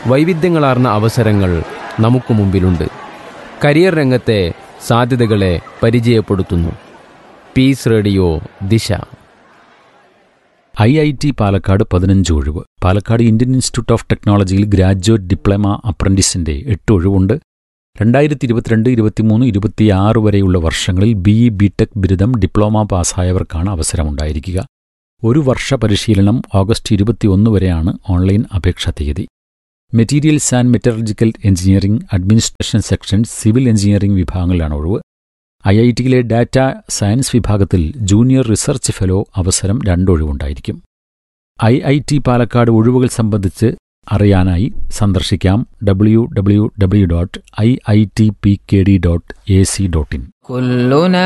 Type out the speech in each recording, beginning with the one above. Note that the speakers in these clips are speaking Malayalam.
വൈവിധ്യങ്ങളാർന്ന അവസരങ്ങൾ നമുക്ക് മുമ്പിലുണ്ട് കരിയർ രംഗത്തെ സാധ്യതകളെ പരിചയപ്പെടുത്തുന്നു peace radio Disha I I T Palakkad പതിനഞ്ച് ഒഴിവ് പാലക്കാട് ഇന്ത്യൻ ഇൻസ്റ്റിറ്റ്യൂട്ട് ഓഫ് ടെക്നോളജിയിൽ ഗ്രാജുവേറ്റ് ഡിപ്ലോമ അപ്രന്റീസിന്റെ എട്ട് ഒഴിവുണ്ട് രണ്ടായിരത്തി ഇരുപത്തിരണ്ട് ഇരുപത്തിമൂന്ന് ഇരുപത്തിയാറ് വരെയുള്ള വർഷങ്ങളിൽ ബി ഇ ബി ടെക് ബിരുദം ഡിപ്ലോമ പാസ്സായവർക്കാണ് അവസരമുണ്ടായിരിക്കുക ഒരു വർഷ പരിശീലനം ഓഗസ്റ്റ് ഇരുപത്തിയൊന്ന് വരെയാണ് ഓൺലൈൻ അപേക്ഷാ തീയതി materials and metallurgical engineering administration section civil engineering വിഭാഗങ്ങളിലാണ് ഒഴിവ് ഐ ഐ ടിയിലെ ഡാറ്റ സയൻസ് വിഭാഗത്തിൽ ജൂനിയർ റിസർച്ച് ഫെലോ അവസരം രണ്ടൊഴിവുണ്ടായിരിക്കും ഐ ഐ ടി പാലക്കാട് ഒഴിവുകൾ സംബന്ധിച്ച് അറിയാനായി സന്ദർശിക്കാം W W W dot I I T P K D dot A C dot in كلنا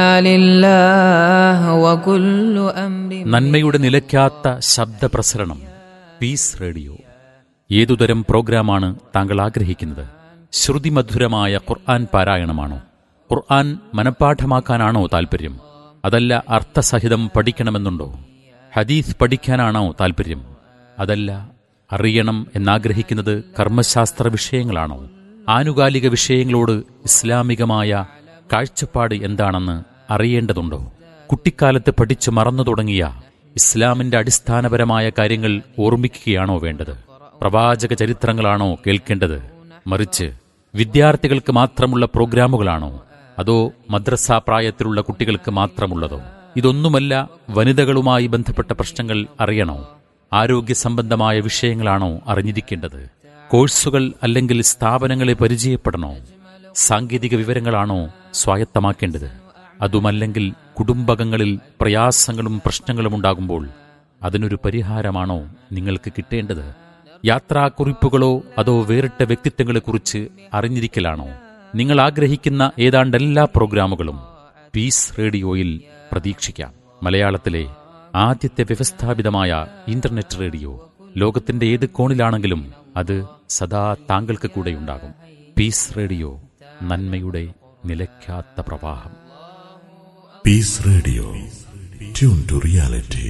لله وكل أمر നന്മയുടെ നിലയ്ക്കാത്ത ശബ്ദപ്രസരണം പീസ് റേഡിയോ ഏതുതരം പ്രോഗ്രാമാണ് താങ്കൾ ആഗ്രഹിക്കുന്നത് ശ്രുതിമധുരമായ ഖുർആൻ പാരായണമാണോ ഖുർആൻ മനഃപ്പാഠമാക്കാനാണോ താൽപ്പര്യം അതല്ല അർത്ഥസഹിതം പഠിക്കണമെന്നുണ്ടോ ഹദീസ് പഠിക്കാനാണോ താൽപ്പര്യം അതല്ല അറിയണം എന്നാഗ്രഹിക്കുന്നത് കർമ്മശാസ്ത്ര വിഷയങ്ങളാണോ ആനുകാലിക വിഷയങ്ങളോട് ഇസ്ലാമികമായ കാഴ്ചപ്പാട് എന്താണെന്ന് അറിയേണ്ടതുണ്ടോ കുട്ടിക്കാലത്ത് പഠിച്ചു മറന്നു തുടങ്ങിയ ഇസ്ലാമിന്റെ അടിസ്ഥാനപരമായ കാര്യങ്ങൾ ഓർമ്മിക്കുകയാണോ വേണ്ടത് പ്രവാചക ചരിത്രങ്ങളാണോ കേൾക്കേണ്ടത് മറിച്ച് വിദ്യാർത്ഥികൾക്ക് മാത്രമുള്ള പ്രോഗ്രാമുകളാണോ അതോ മദ്രസ പ്രായത്തിലുള്ള കുട്ടികൾക്ക് മാത്രമുള്ളതോ ഇതൊന്നുമല്ല വനിതകളുമായി ബന്ധപ്പെട്ട പ്രശ്നങ്ങൾ അറിയണോ ആരോഗ്യ സംബന്ധമായ വിഷയങ്ങളാണോ അറിഞ്ഞിരിക്കേണ്ടത് കോഴ്സുകൾ അല്ലെങ്കിൽ സ്ഥാപനങ്ങളെ പരിചയപ്പെടണോ സാങ്കേതിക വിവരങ്ങളാണോ സ്വായത്തമാക്കേണ്ടത് അതുമല്ലെങ്കിൽ കുടുംബകങ്ങളിൽ പ്രയാസങ്ങളും പ്രശ്നങ്ങളും ഉണ്ടാകുമ്പോൾ അതിനൊരു പരിഹാരമാണോ നിങ്ങൾക്ക് കിട്ടേണ്ടത് യാത്രാക്കുറിപ്പുകളോ അതോ വേറിട്ട വ്യക്തിത്വങ്ങളെക്കുറിച്ച് അറിഞ്ഞിരിക്കലാണോ നിങ്ങൾ ആഗ്രഹിക്കുന്ന ഏതാണ്ട് എല്ലാ പ്രോഗ്രാമുകളും പീസ് റേഡിയോയിൽ പ്രതീക്ഷിക്കാം മലയാളത്തിലെ ആദ്യത്തെ വ്യവസ്ഥാപിതമായ ഇന്റർനെറ്റ് റേഡിയോ ലോകത്തിന്റെ ഏത് കോണിലാണെങ്കിലും അത് സദാ താങ്കൾക്ക് കൂടെയുണ്ടാകും പീസ് റേഡിയോ നന്മയുടെ നിലയ്ക്കാത്ത പ്രവാഹം Peace Radio. Tune to reality.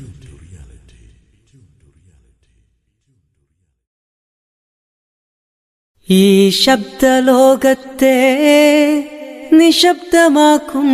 ഈ ശബ്ദലോകത്തെ നിശബ്ദമാക്കും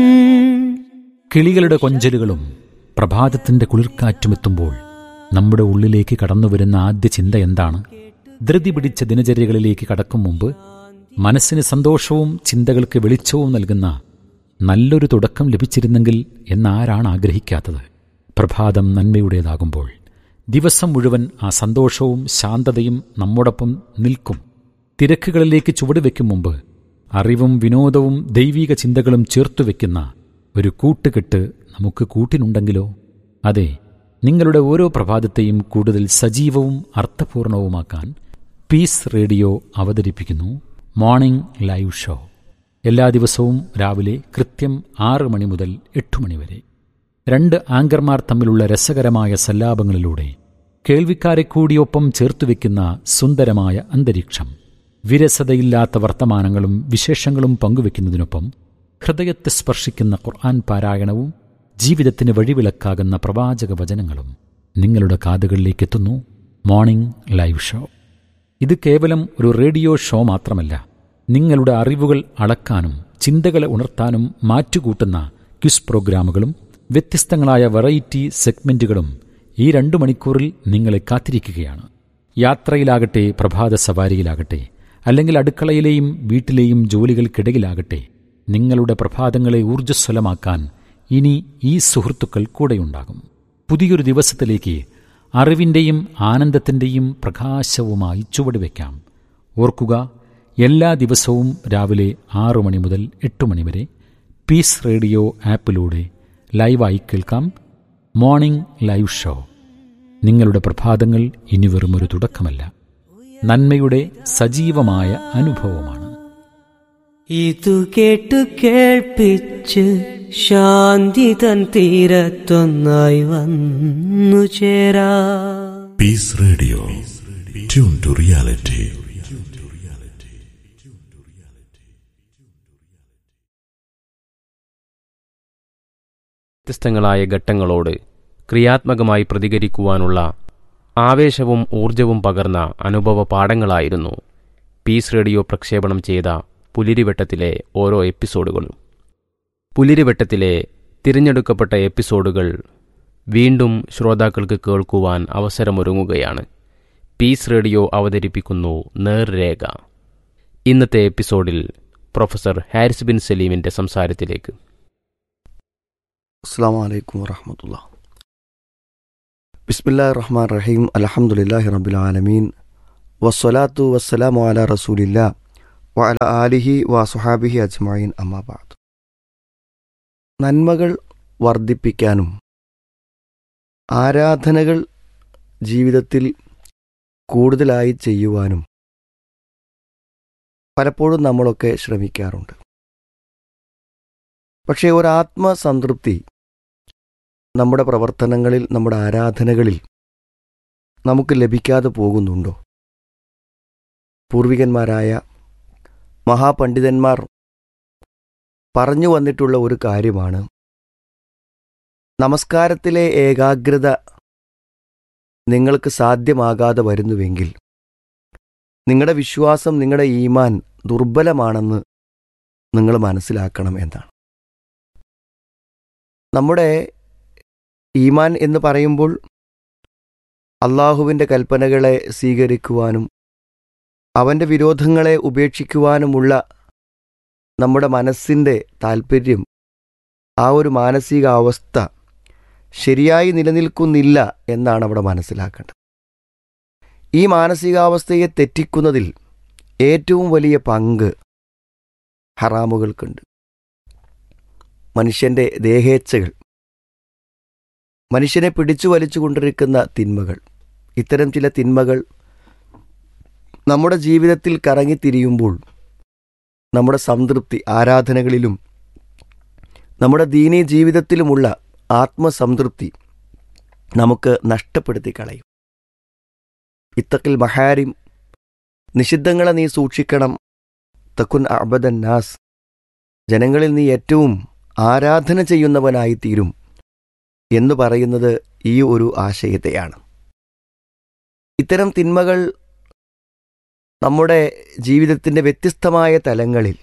കിളികളുടെ കൊഞ്ചലുകളും പ്രഭാതത്തിന്റെ കുളിർക്കാറ്റുമെത്തുമ്പോൾ നമ്മുടെ ഉള്ളിലേക്ക് കടന്നുവരുന്ന ആദ്യ ചിന്ത എന്താണ് ധൃതി പിടിച്ച ദിനചര്യകളിലേക്ക് കടക്കും മുമ്പ് മനസ്സിന് സന്തോഷവും ചിന്തകൾക്ക് വെളിച്ചവും നൽകുന്ന നല്ലൊരു തുടക്കം ലഭിച്ചിരുന്നെങ്കിൽ എന്നാരാണ് ആഗ്രഹിക്കാത്തത് പ്രഭാതം നന്മയുടേതാകുമ്പോൾ ദിവസം മുഴുവൻ ആ സന്തോഷവും ശാന്തതയും നമ്മോടൊപ്പം നിൽക്കും തിരക്കുകളിലേക്ക് ചുവടുവെക്കും മുമ്പ് അറിവും വിനോദവും ദൈവീക ചിന്തകളും ചേർത്തുവെക്കുന്ന ഒരു കൂട്ടുകെട്ട് നമുക്ക് കൂട്ടിനുണ്ടെങ്കിലോ അതെ നിങ്ങളുടെ ഓരോ പ്രഭാതത്തെയും കൂടുതൽ സജീവവും അർത്ഥപൂർണവുമാക്കാൻ പീസ് റേഡിയോ അവതരിപ്പിക്കുന്നു മോർണിംഗ് ലൈവ് ഷോ എല്ലാ ദിവസവും രാവിലെ കൃത്യം ആറ് മണി മുതൽ എട്ട് മണി വരെ രണ്ട് ആങ്കർമാർ തമ്മിലുള്ള രസകരമായ സല്ലാപങ്ങളിലൂടെ കേൾവിക്കാരെ കൂടിയൊപ്പം ചേർത്തുവെക്കുന്ന സുന്ദരമായ അന്തരീക്ഷം വിരസതയില്ലാത്ത വർത്തമാനങ്ങളും വിശേഷങ്ങളും പങ്കുവെക്കുന്നതിനൊപ്പം ഹൃദയത്തെ സ്പർശിക്കുന്ന ഖുർആൻ പാരായണവും ജീവിതത്തിന് വഴിവിളക്കാകുന്ന പ്രവാചക വചനങ്ങളും നിങ്ങളുടെ കാതുകളിലേക്ക് എത്തുന്നു മോർണിംഗ് ലൈവ് ഷോ ഇത് കേവലം ഒരു റേഡിയോ ഷോ മാത്രമല്ല നിങ്ങളുടെ അറിവുകൾ അളക്കാനും ചിന്തകളെ ഉണർത്താനും മാറ്റുകൂട്ടുന്ന ക്വിസ് പ്രോഗ്രാമുകളും വ്യത്യസ്തങ്ങളായ വെറൈറ്റി സെഗ്മെന്റുകളും ഈ രണ്ടു മണിക്കൂറിൽ നിങ്ങളെ കാത്തിരിക്കുകയാണ് യാത്രയിലാകട്ടെ പ്രഭാത സവാരിയിലാകട്ടെ അല്ലെങ്കിൽ അടുക്കളയിലെയും വീട്ടിലെയും ജോലികൾക്കിടയിലാകട്ടെ നിങ്ങളുടെ പ്രഭാതങ്ങളെ ഊർജ്ജസ്വലമാക്കാൻ ഇനി ഈ സുഹൃത്തുക്കൾ കൂടെയുണ്ടാകും പുതിയൊരു ദിവസത്തിലേക്ക് അറിവിൻ്റെയും ആനന്ദത്തിൻ്റെയും പ്രകാശവുമായി ചുവടുവെക്കാം ഓർക്കുക എല്ലാ ദിവസവും രാവിലെ ആറു മണി മുതൽ എട്ട് മണി വരെ പീസ് റേഡിയോ ആപ്പിലൂടെ ലൈവായി കേൾക്കാം മോർണിംഗ് ലൈവ് ഷോ നിങ്ങളുടെ പ്രഭാതങ്ങൾ ഇനി വെറുമൊരു തുടക്കമല്ല നന്മയുടെ സജീവമായ അനുഭവമാണ് ഇതു കേട്ടു കേൾപ്പിച്ച് ശാന്തി തൻ തീരത്തൊന്നായി വന്നു ചേരാ Peace Radio. Tune to reality. വ്യത്യസ്തങ്ങളായ ഘട്ടങ്ങളോട് ക്രിയാത്മകമായി പ്രതികരിക്കുവാനുള്ള ആവേശവും ഊർജവും പകർന്ന അനുഭവ പാഠങ്ങളായിരുന്നു പീസ് റേഡിയോ പ്രക്ഷേപണം ചെയ്ത പുലിരിവട്ടത്തിലെ ഓരോ എപ്പിസോഡുകളും പുലിരിവട്ടത്തിലെ തിരഞ്ഞെടുക്കപ്പെട്ട എപ്പിസോഡുകൾ വീണ്ടും ശ്രോതാക്കൾക്ക് കേൾക്കുവാൻ അവസരമൊരുങ്ങുകയാണ് പീസ് റേഡിയോ അവതരിപ്പിക്കുന്നു നേർരേഖ ഇന്നത്തെ എപ്പിസോഡിൽ പ്രൊഫസർ ഹാരിസ് ബിൻ സലീമിന്റെ സംസാരത്തിലേക്ക് അസ്സാം വലൈക്കും വറഹമത്തുള്ള ബിസ്മില്ലാ റഹ്മാൻ റഹീം അലഹമുല്ലാഹി റബ്ബിൽ ആലമീൻ വസ്സലാത്തു വസ്സലാമു അല റസൂലില്ല വഅല ആലിഹി വസുഹാബിഹി അജ്മഈൻ അമ്മാബാദ് നന്മകൾ വർദ്ധിപ്പിക്കാനും ആരാധനകൾ ജീവിതത്തിൽ കൂടുതലായി ചെയ്യുവാനും പലപ്പോഴും നമ്മളൊക്കെ ശ്രമിക്കാറുണ്ട് പക്ഷേ ഒരു ആത്മസംതൃപ്തി നമ്മുടെ പ്രവർത്തനങ്ങളിൽ നമ്മുടെ ആരാധനകളിൽ നമുക്ക് ലഭിക്കാതെ പോകുന്നുണ്ടോ പൂർവികന്മാരായ മഹാപണ്ഡിതന്മാർ പറഞ്ഞു വന്നിട്ടുള്ള ഒരു കാര്യമാണ് നമസ്കാരത്തിലെ ഏകാഗ്രത നിങ്ങൾക്ക് സാധ്യമാകാതെ വരുന്നുവെങ്കിൽ നിങ്ങളുടെ വിശ്വാസം നിങ്ങളുടെ ഈമാൻ ദുർബലമാണെന്ന് നിങ്ങൾ മനസ്സിലാക്കണം എന്നാണ് നമ്മുടെ ഈമാൻ എന്ന് പറയുമ്പോൾ അള്ളാഹുവിൻ്റെ കൽപ്പനകളെ സ്വീകരിക്കുവാനും അവൻ്റെ വിരോധങ്ങളെ ഉപേക്ഷിക്കുവാനുമുള്ള നമ്മുടെ മനസ്സിൻ്റെ താൽപ്പര്യം ആ ഒരു മാനസികാവസ്ഥ ശരിയായി നിലനിൽക്കുന്നില്ല എന്നാണ് അവിടെ മനസ്സിലാക്കേണ്ടത് ഈ മാനസികാവസ്ഥയെ തെറ്റിക്കുന്നതിൽ ഏറ്റവും വലിയ പങ്ക് ഹറാമുകൾക്കുണ്ട് മനുഷ്യൻ്റെ ദേഹേച്ഛകൾ മനുഷ്യനെ പിടിച്ചു വലിച്ചു കൊണ്ടിരിക്കുന്ന തിന്മകൾ ഇത്തരം ചില തിന്മകൾ നമ്മുടെ ജീവിതത്തിൽ കറങ്ങിത്തിരിയുമ്പോൾ നമ്മുടെ സംതൃപ്തി ആരാധനകളിലും നമ്മുടെ ദീനീ ജീവിതത്തിലുമുള്ള ആത്മസംതൃപ്തി നമുക്ക് നഷ്ടപ്പെടുത്തി കളയും ഇത്തക്കിൽ മഹാരിം നിഷിദ്ധങ്ങളെ നീ സൂക്ഷിക്കണം തക്കുൻ അബദൻ നാസ് ജനങ്ങളിൽ നീ ഏറ്റവും ആരാധന ചെയ്യുന്നവനായിത്തീരും എന്ന് പറയുന്നത് ഈ ഒരു ആശയത്തെയാണ് ഇത്തരം തിന്മകൾ നമ്മുടെ ജീവിതത്തിൻ്റെ വ്യത്യസ്തമായ തലങ്ങളിൽ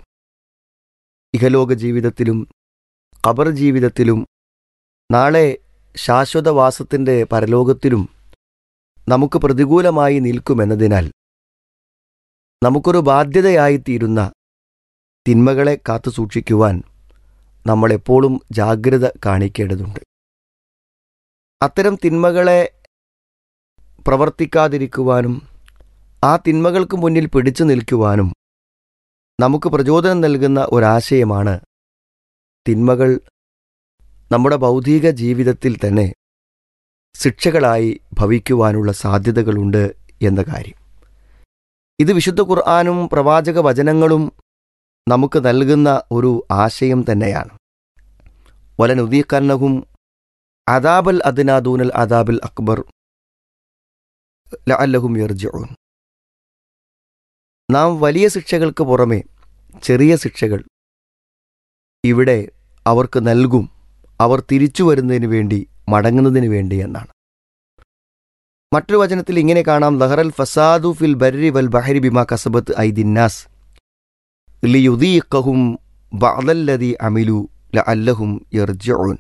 ഇഹലോക ജീവിതത്തിലും ഖബർ ജീവിതത്തിലും നാളെ ശാശ്വതവാസത്തിൻ്റെ പരലോകത്തിലും നമുക്ക് പ്രതികൂലമായി നിൽക്കുമെന്നതിനാൽ നമുക്കൊരു ബാധ്യതയായിത്തീരുന്ന തിന്മകളെ കാത്തു സൂക്ഷിക്കുവാൻ നമ്മളെപ്പോഴും ജാഗ്രത കാണിക്കേണ്ടതുണ്ട് അത്തരം തിന്മകളെ പ്രവർത്തിക്കാതിരിക്കുവാനും ആ തിന്മകൾക്ക് മുന്നിൽ പിടിച്ചു നിൽക്കുവാനും നമുക്ക് പ്രചോദനം നൽകുന്ന ഒരാശയമാണ് തിന്മകൾ നമ്മുടെ ഭൗതിക ജീവിതത്തിൽ തന്നെ ശിക്ഷകളായി ഭവിക്കുവാനുള്ള സാധ്യതകളുണ്ട് എന്ന കാര്യം ഇത് വിശുദ്ധ ഖുർആാനും പ്രവാചക വചനങ്ങളും നമുക്ക് നൽകുന്ന ഒരു ആശയം തന്നെയാണ് വലനുദീഖന്നഹും അദാബൽ അദ്നാദൂനൽ അദാബിൽ അക്ബർ ലഅല്ലഹും യർജിഊൻ നാം വലിയ ശിക്ഷകൾക്ക് പുറമെ ചെറിയ ശിക്ഷകൾ ഇവിടെ അവർക്ക് നൽകും അവർ തിരിച്ചു വരുന്നതിന് വേണ്ടി മടങ്ങുന്നതിന് വേണ്ടി എന്നാണ് മറ്റൊരു വചനത്തിൽ ഇങ്ങനെ കാണാം ലഹറൽ ഫസാദു ഫിൽ ബർരി വൽ ബഹരി ബിമാ കസബത്ത് ഐദിന്നാസ് ലിയുദീഖഹും ബഅദല്ലദി അമിലു ലഅല്ലഹും യർജിഊൻ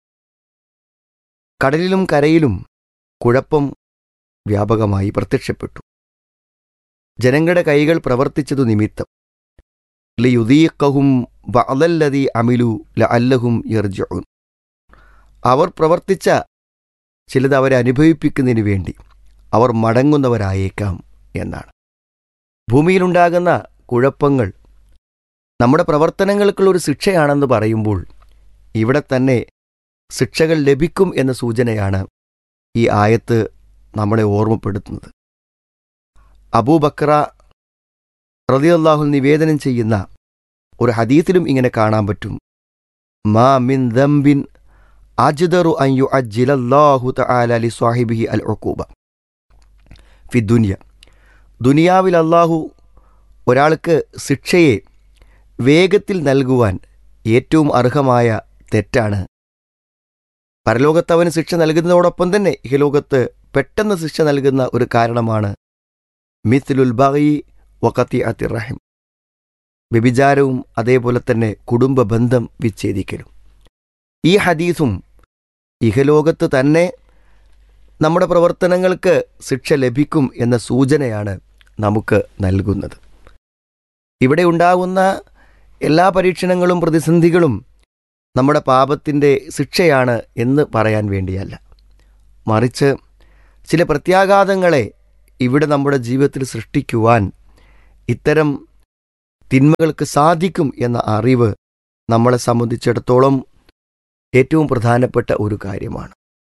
കടലിലും കരയിലും കുഴപ്പം വ്യാപകമായി പ്രത്യക്ഷപ്പെട്ടു ജനങ്ങളുടെ കൈകൾ പ്രവർത്തിച്ചതു നിമിത്തം ലിയുദീഖഹും ബഅദല്ലദി അമിലു ലഅല്ലഹും യർജിഊൻ അവർ പ്രവർത്തിച്ച ചിലത് അവരെ അനുഭവിപ്പിക്കുന്നതിന് വേണ്ടി അവർ മടങ്ങുന്നവരായേക്കാം എന്നാണ് ഭൂമിയിലുണ്ടാകുന്ന കുഴപ്പങ്ങൾ നമ്മുടെ പ്രവർത്തനങ്ങൾക്കുള്ള ഒരു ശിക്ഷയാണെന്ന് പറയുമ്പോൾ ഇവിടെ തന്നെ ശിക്ഷകൾ ലഭിക്കും എന്ന സൂചനയാണ് ഈ ആയത്ത് നമ്മളെ ഓർമ്മപ്പെടുത്തുന്നത് അബൂബക്ര റതിയല്ലാഹു നിവേദനം ചെയ്യുന്ന ഒരു ഹദീത്തിലും ഇങ്ങനെ കാണാൻ പറ്റും മാ മിൻ ദംബിൻ അജ്ദറു അൻ യുഅജ്ജിലല്ലാഹു തആല ലി സ്വാഹിബിഹി അൽ ഉഖൂബ ഫി ദുനിയ ദുനിയാവിൽ അല്ലാഹു ഒരാൾക്ക് ശിക്ഷയെ വേഗത്തിൽ നൽകുവാൻ ഏറ്റവും അർഹമായ തെറ്റാണ് പരലോകത്ത് അവന് ശിക്ഷ നൽകുന്നതോടൊപ്പം തന്നെ ഇഹലോകത്ത് പെട്ടെന്ന് ശിക്ഷ നൽകുന്ന ഒരു കാരണമാണ് മിഥ്ലുൽ ബഗി വക്കത്തി അതിറഹിം വ്യഭിചാരവും അതേപോലെ തന്നെ കുടുംബ ബന്ധം വിച്ഛേദിക്കലും ഈ ഹദീസും ഇഹലോകത്ത് തന്നെ നമ്മുടെ പ്രവർത്തനങ്ങൾക്ക് ശിക്ഷ ലഭിക്കും എന്ന സൂചനയാണ് നമുക്ക് നൽകുന്നത് ഇവിടെ ഉണ്ടാകുന്ന എല്ലാ പരീക്ഷണങ്ങളും പ്രതിസന്ധികളും നമ്മുടെ പാപത്തിൻ്റെ ശിക്ഷയാണ് എന്ന് പറയാൻ വേണ്ടിയല്ല മറിച്ച് ചില പ്രത്യാഘാതങ്ങളെ ഇവിടെ നമ്മുടെ ജീവിതത്തിൽ സൃഷ്ടിക്കുവാൻ ഇത്തരം തിന്മകൾക്ക് സാധിക്കും എന്ന അറിവ് നമ്മളെ സംബന്ധിച്ചിടത്തോളം ഏറ്റവും പ്രധാനപ്പെട്ട ഒരു കാര്യമാണ്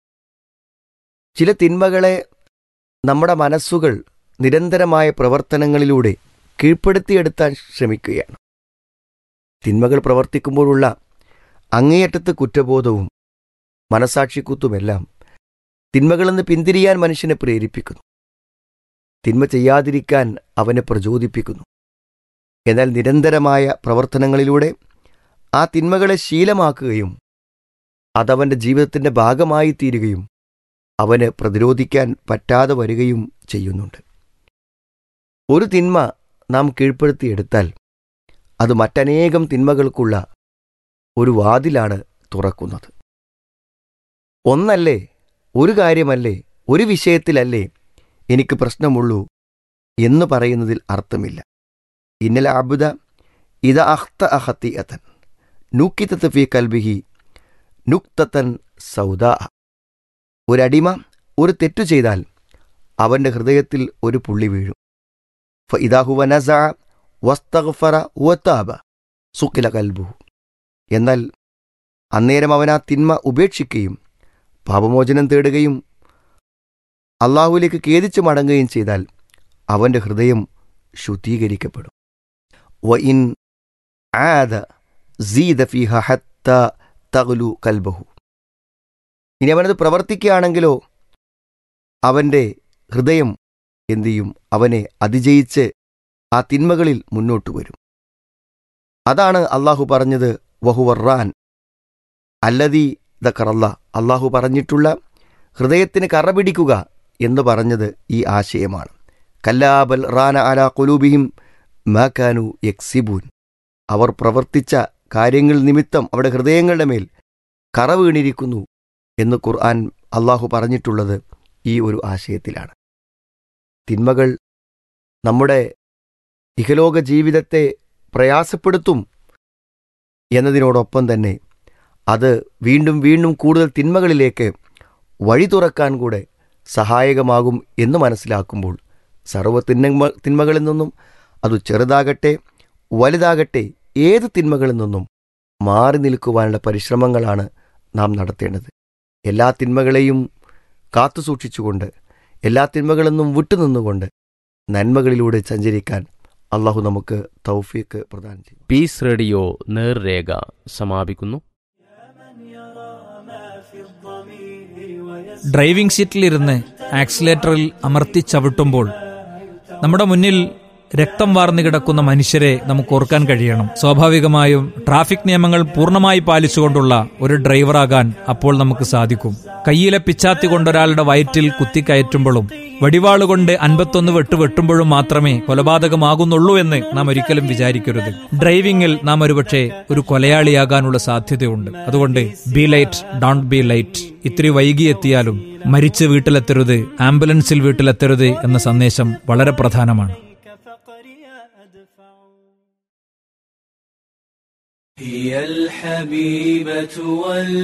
ചില തിന്മകളെ നമ്മുടെ മനസ്സുകൾ നിരന്തരമായ പ്രവർത്തനങ്ങളിലൂടെ കീഴ്പ്പെടുത്തിയെടുത്താൻ ശ്രമിക്കുകയാണ് തിന്മകൾ പ്രവർത്തിക്കുമ്പോഴുള്ള അങ്ങേയറ്റത്ത് കുറ്റബോധവും മനസാക്ഷിക്കുത്തുമെല്ലാം തിന്മകളിൽ നിന്ന് പിന്തിരിയാൻ മനുഷ്യനെ പ്രേരിപ്പിക്കുന്നു തിന്മ ചെയ്യാതിരിക്കാൻ അവനെ പ്രചോദിപ്പിക്കുന്നു എന്നാൽ നിരന്തരമായ പ്രവർത്തനങ്ങളിലൂടെ ആ തിന്മകളെ ശീലമാക്കുകയും അതവൻ്റെ ജീവിതത്തിൻ്റെ ഭാഗമായി തീരുകയും അവന് പ്രതിരോധിക്കാൻ പറ്റാതെ വരികയും ചെയ്യുന്നുണ്ട് ഒരു തിന്മ നാം കീഴ്പ്പെടുത്തിയെടുത്താൽ അത് മറ്റനേകം തിന്മകൾക്കുള്ള ഒരു വാതിലാണ് തുറക്കുന്നത് ഒന്നല്ലേ ഒരു കാര്യമല്ലേ ഒരു വിഷയത്തിലല്ലേ എനിക്ക് പ്രശ്നമുള്ളൂ എന്ന് പറയുന്നതിൽ അർത്ഥമില്ല ഇന്നലെ അബുദ ഇത അഹ്ത അഹത്തി അത്തൻ നൂക്കിത്തത്ത് ഫി കൽബിഹി നുക്തത്തൻ സൗദ ഒരടിമ ഒരു തെറ്റു ചെയ്താൽ അവൻ്റെ ഹൃദയത്തിൽ ഒരു പുള്ളി വീഴും ഫ ഇദാഹുവ നസ വസ്തഗ്ഫറ വത്താബ സുക്കില കൽബുഹു എന്നാൽ അന്നേരം അവൻ ആ തിന്മ ഉപേക്ഷിക്കുകയും പാപമോചനം തേടുകയും അള്ളാഹുവിലേക്ക് ഖേദിച്ചു മടങ്ങുകയും ചെയ്താൽ അവൻ്റെ ഹൃദയം ശുദ്ധീകരിക്കപ്പെടും വ ഇൻ ആദ സീദ ഫിഹ ഹത്ത തഗ്ലു കൽബഹു ഇനി അവനത് പ്രവർത്തിക്കുകയാണെങ്കിലോ അവൻ്റെ ഹൃദയം എന്തു ചെയ്യും അവനെ അതിജയിച്ച് ആ തിന്മകളിൽ മുന്നോട്ട് വരും അതാണ് അള്ളാഹു പറഞ്ഞത് വഹുവർറാൻ അല്ലതി ദക്കറല്ല അള്ളാഹു പറഞ്ഞിട്ടുള്ള ഹൃദയത്തിന് കറ പിടിക്കുക എന്ന് പറഞ്ഞത് ഈ ആശയമാണ് കല്ലാബൽ റാന അല കുലൂബിഹിം മാക്കാനു യക്സിബൂൻ അവർ പ്രവർത്തിച്ച കാര്യങ്ങൾ നിമിത്തം അവിടെ ഹൃദയങ്ങളുടെ മേൽ കറ വീണിരിക്കുന്നു എന്ന് ഖുർആൻ അള്ളാഹു പറഞ്ഞിട്ടുള്ളത് ഈ ഒരു ആശയത്തിലാണ് തിന്മകൾ നമ്മുടെ ഇഹലോക ജീവിതത്തെ പ്രയാസപ്പെടുത്തും എന്നതിനോടൊപ്പം തന്നെ അത് വീണ്ടും വീണ്ടും കൂടുതൽ തിന്മകളിലേക്ക് വഴി തുറക്കാൻ കൂടെ സഹായകമാകും എന്ന് മനസ്സിലാക്കുമ്പോൾ സർവ്വ തിന്മ തിന്മകളിൽ നിന്നും അത് ചെറുതാകട്ടെ വലുതാകട്ടെ ഏത് തിന്മകളിൽ നിന്നും മാറി നിൽക്കുവാനുള്ള പരിശ്രമങ്ങളാണ് നാം നടത്തേണ്ടത് എല്ലാ തിന്മകളെയും കാത്തുസൂക്ഷിച്ചുകൊണ്ട് എല്ലാ തിന്മകളിൽ നിന്നും വിട്ടുനിന്നുകൊണ്ട് നന്മകളിലൂടെ സഞ്ചരിക്കാൻ അള്ളാഹു നമുക്ക് തൗഫീക്ക് പ്രദാനം ചെയ്യും പീസ് റേഡിയോ നേർരേഖ സമാപിക്കുന്നു ഡ്രൈവിംഗ് സീറ്റിലിരുന്ന് ആക്സിലേറ്ററിൽ അമർത്തി ചവിട്ടുമ്പോൾ നമ്മുടെ മുന്നിൽ രക്തം വാർന്നു കിടക്കുന്ന മനുഷ്യരെ നമുക്ക് ഓർക്കാൻ കഴിയണം സ്വാഭാവികമായും ട്രാഫിക് നിയമങ്ങൾ പൂർണ്ണമായി പാലിച്ചുകൊണ്ടുള്ള ഒരു ഡ്രൈവറാകാൻ അപ്പോൾ നമുക്ക് സാധിക്കും കയ്യിലെ പിച്ചാത്തി കൊണ്ടൊരാളുടെ വയറ്റിൽ കുത്തിക്കയറ്റുമ്പോഴും വടിവാളുകൊണ്ട് അൻപത്തൊന്ന് വെട്ട് വെട്ടുമ്പോഴും മാത്രമേ കൊലപാതകമാകുന്നുള്ളൂ എന്ന് നാം ഒരിക്കലും വിചാരിക്കരുത് ഡ്രൈവിംഗിൽ നാം ഒരുപക്ഷെ ഒരു കൊലയാളിയാകാനുള്ള സാധ്യതയുണ്ട് അതുകൊണ്ട് be late don't be late ഇത്തിരി വൈകിയെത്തിയാലും മരിച്ച് വീട്ടിലെത്തരുത് ആംബുലൻസിൽ വീട്ടിലെത്തരുത് എന്ന സന്ദേശം വളരെ പ്രധാനമാണ് هي الحبيبة وال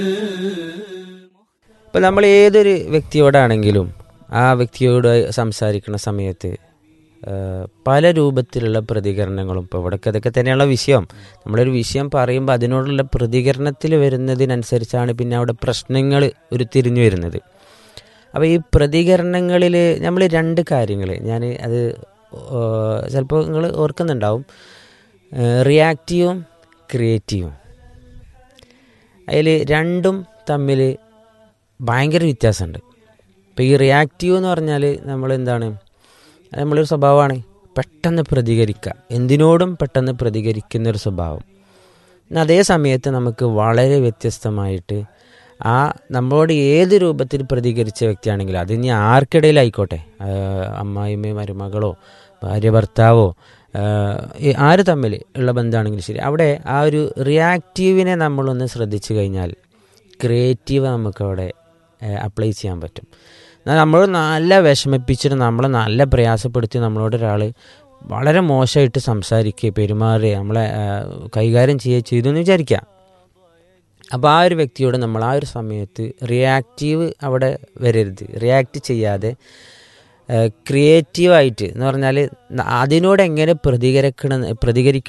ഇപ്പം നമ്മൾ ഏതൊരു വ്യക്തിയോടാണെങ്കിലും ആ വ്യക്തിയോട് സംസാരിക്കുന്ന സമയത്ത് ആ, പല രൂപത്തിലുള്ള പ്രതികരണങ്ങളും ഇപ്പോൾ ഇവിടേക്ക് അതൊക്കെ തന്നെയുള്ള വിഷയം നമ്മളൊരു വിഷയം പറയുമ്പോൾ അതിനോടുള്ള പ്രതികരണത്തിൽ വരുന്നതിനനുസരിച്ചാണ് പിന്നെ അവിടെ പ്രശ്നങ്ങൾ ഒരു തിരിഞ്ഞു വരുന്നത് അപ്പോൾ ഈ പ്രതികരണങ്ങളിൽ നമ്മൾ രണ്ട് കാര്യങ്ങൾ ഞാൻ അത് ചിലപ്പോൾ നിങ്ങൾ ഓർക്കുന്നുണ്ടാവും റിയാക്റ്റീവും ക്രിയേറ്റീവും അതിൽ രണ്ടും തമ്മിൽ ഭയങ്കര വ്യത്യാസമുണ്ട് ഇപ്പോൾ ഈ റിയാക്റ്റീവ് എന്ന് പറഞ്ഞാൽ നമ്മൾ എന്താണ് അത് നമ്മളൊരു സ്വഭാവമാണ് പെട്ടെന്ന് പ്രതികരിക്കുക എന്തിനോടും പെട്ടെന്ന് പ്രതികരിക്കുന്ന ഒരു സ്വഭാവം എന്നാൽ അതേ സമയത്ത് നമുക്ക് വളരെ വ്യത്യസ്തമായിട്ട് ആ നമ്മളോട് ഏത് രൂപത്തിൽ പ്രതികരിച്ച വ്യക്തിയാണെങ്കിലും അത് ഇനി ആർക്കിടയിലായിക്കോട്ടെ അമ്മായിമ്മയോ മരുമകളോ ഭാര്യ ഭർത്താവോ ഈ ആര് തമ്മിൽ ഉള്ള ബന്ധമാണെങ്കിലും ശരി അവിടെ ആ ഒരു റിയാക്റ്റീവിനെ നമ്മളൊന്ന് ശ്രദ്ധിച്ചു കഴിഞ്ഞാൽ ക്രിയേറ്റീവ് നമുക്കവിടെ അപ്ലൈ ചെയ്യാൻ പറ്റും എന്നാൽ നമ്മൾ നല്ല വിഷമിപ്പിച്ചിട്ട് നമ്മളെ നല്ല പ്രയാസപ്പെടുത്തി നമ്മളോട് ഒരാൾ വളരെ മോശമായിട്ട് സംസാരിക്കുക പെരുമാറുക നമ്മളെ കൈകാര്യം ചെയ്യുക ചെയ്തു എന്ന് വിചാരിക്കുക അപ്പോൾ ആ ഒരു വ്യക്തിയോട് നമ്മൾ ആ ഒരു സമയത്ത് റിയാക്റ്റീവ് അവിടെ വരരുത് റിയാക്ട് ചെയ്യാതെ ക്രിയേറ്റീവായിട്ട് എന്ന് പറഞ്ഞാൽ അതിനോട് എങ്ങനെ പ്രതികരിക്കണം പ്രതികരിക്കണം